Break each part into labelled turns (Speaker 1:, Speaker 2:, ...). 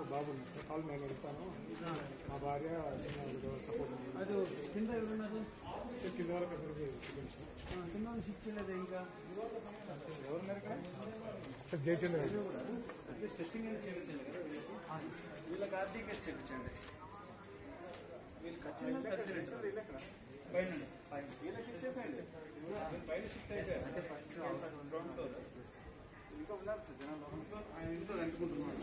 Speaker 1: బాబు ఉన్నారు sir call నేను వెళ్తాను మా భార్య సపోర్ట్
Speaker 2: అది కింద ఎవరున్నారు
Speaker 1: కింద వరకు అందరికీ చూపించాను
Speaker 2: ఆ, కింద వాళ్ళు షిఫ్ట్ చేయలేదు ఇంకా
Speaker 1: ఎవరున్నారు ఇక్కడ సార్ జయచంద్ర గారు.
Speaker 2: అట్లీస్ట్ టెస్టింగ్ అయినా చేయించండి కదా వీళ్ళకి. వీళ్ళకి ఆర్టీకేస్ చేయించండి వీళ్ళు ఖచ్చితంగా ప్రెసిడెంట్ పైన పైన వీళ్ళకి ఇచ్చేసేయండి వీళ్ళు పైన షిఫ్ట్ అయిపోయారు అంటే ఫస్ట్ గ్రౌండ్ ఫ్లోర్ ఇంకా ఉన్నారు సార్ జనాలు గ్రౌండ్ ఫ్లోర్ ఆయన ఇంట్లో రెంటుకుంటున్నాడు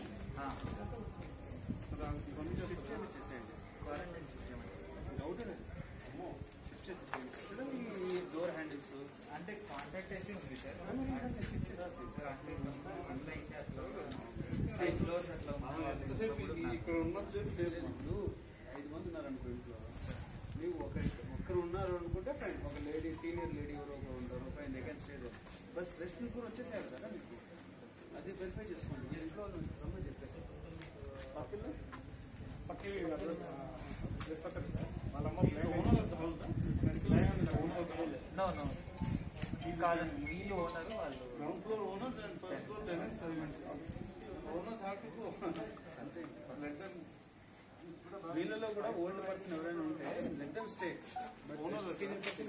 Speaker 2: ఇవన్నీ షిఫ్ట్ చేసి చేసేయండి క్వారంటైన్ షిఫ్ట్ చేయమని డౌట్ అమ్మో షిఫ్ట్ చేసేసేయండి చూడండి ఈ డోర్ హ్యాండిల్స్
Speaker 3: అంటే కాంటాక్ట్ అయితే ఉంది సార్
Speaker 2: షిఫ్ట్ చేసేస్తాయి
Speaker 3: సార్ అంటే అందులో ఇంకా అట్లా సైడ్ ఫ్లోర్స్ అట్లా ఉన్న వాళ్ళు
Speaker 2: ఎంతసేపు
Speaker 3: కూడా
Speaker 2: ఈ- ఇక్కడ ఉన్నంతసేపు సేపు ఇప్పుడు ఐదు మంది ఉన్నారు అనుకో ఇంట్లో ನೀವು ఒక ఒక్కరు ఉన్నారు అనుకుంటే ఫైన్ ఒక లేడీ సీనియర్ లేడీ ఎవరో ఒకరు ఉంటారు fine they can stay but rest కూడా వచ్చేసారు కదా మీకు అది వెరిఫై చేసుకోండి మీరు ఇంట్లో వాళ్ళు రమ్మని చెప్పేసి పక్కన
Speaker 1: పక్కకి ప్లస్ అతను సార్ వాళ్ళ అమ్మ
Speaker 2: owner of the house owner of the house
Speaker 3: no no కాదండి వీళ్ళు ఓనర్ వాళ్ళు
Speaker 2: ground floor owner and first floor tenants owners have to అంతే లెట్ దెమ్ వీళ్ళలో కూడా ఓల్డ్ పర్సన్ ఎవరైనా ఉంటే let them stay owner senior person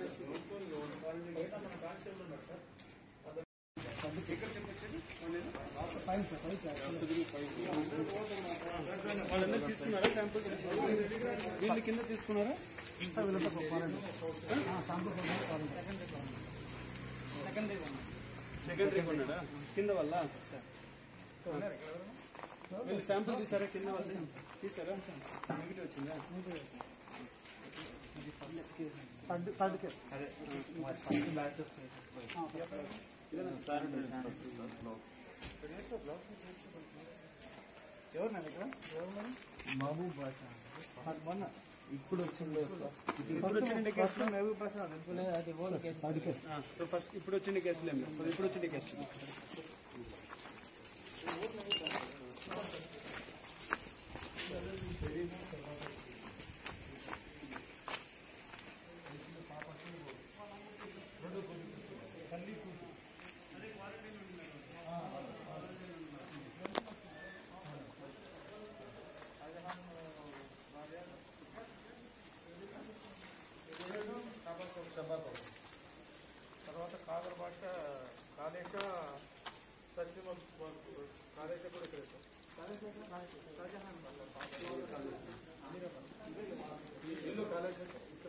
Speaker 2: ఎక్కడ చెప్పొచ్చేది వాళ్ళందరూ తీసుకున్నారా శాంపుల్ వీళ్ళు కింద తీసుకున్నారా సెకండ్ రేక్ ఉన్నాడా కింద వల్ల వీళ్ళు శాంపుల్ తీసారా కింద వాళ్ళు తీసారా నెగిటివ్ వచ్చిందా
Speaker 1: థర్డ్ థర్డ్ కేసు
Speaker 3: అదే మరి ఫస్ట్ బ్యాచ్
Speaker 1: ఎవరు నన్ను ఇక్కడ ఎవరు మరి?
Speaker 3: మహబూబ్ భాష
Speaker 1: నాకు మొన్న
Speaker 3: ఇప్పుడు వచ్చింది
Speaker 2: ఇప్పుడు వచ్చిన కేసులో
Speaker 1: మహబూబ్ బాషా
Speaker 3: అది own case
Speaker 1: third case
Speaker 2: so first ఇప్పుడు వచ్చిన కేసులు ఏమి లేవు. ఇప్పుడు వచ్చిన కేసు
Speaker 1: తర్వాత కాదర్ భాష కాలేక పశ్చిమ కాలేక కూడా ఇక్కడ
Speaker 2: ఇల్లు కాలేజ్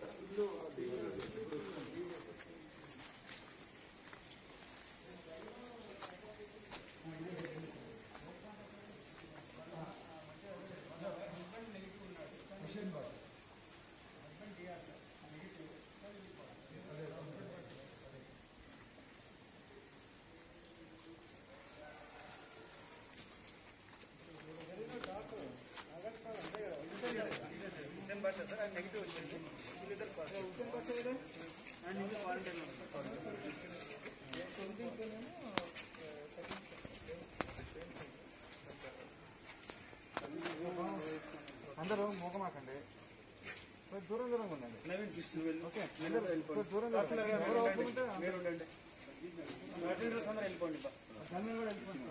Speaker 2: హుసేన్ భాష సార్ ఆయన నెగిటివ్ వచ్చింది వీళ్ళిద్దరు హుసేన్ భాష కదా అండ్ ఇంకా క్వారంటైన్
Speaker 1: అందరూ మోకమాకండి కొంచెం దూరం దూరంగా ఉండండి
Speaker 2: నవీన్ కృష్ణ వెళ్ళి
Speaker 1: ఓకే
Speaker 2: అందరూ వెళ్ళిపోండి
Speaker 1: కొంచెం దూరం
Speaker 2: తహసీల్దార్ గారు
Speaker 1: ఎవరు
Speaker 2: వెళ్ళండి.
Speaker 1: ఒప్పుకుంటే
Speaker 2: మీరు ఉండండి అటెండర్స్ అందరూ వెళ్ళిపోండి బా.
Speaker 1: గమ్యం కూడా వెళ్ళిపోండి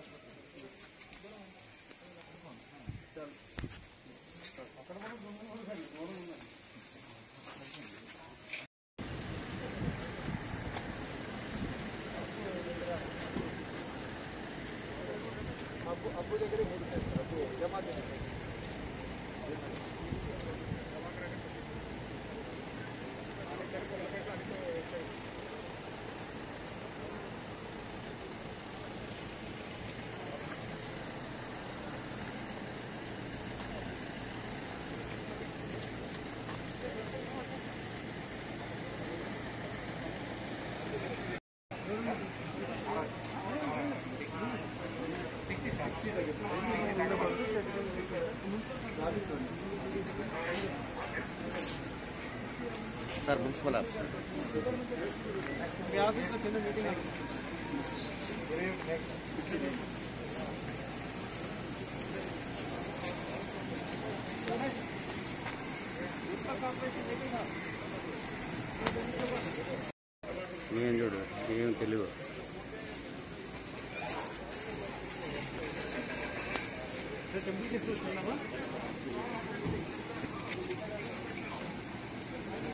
Speaker 2: చాలు
Speaker 1: అక్కడ కూడా దూరం ఉండండి దూరం ఉండండి అప్పు అప్పు దగ్గర మూడు చేస్తారు అప్పు జమా చేస్తారు
Speaker 4: సార్ మున్సిపల్ ఆఫీసర్
Speaker 1: మీ ఆఫీస్లో కింద మీటింగ్ అయింది
Speaker 4: ఏం చూడు ఏం తెలియదు
Speaker 2: టెంపుల్ గెస్ట్ వస్తున్నావా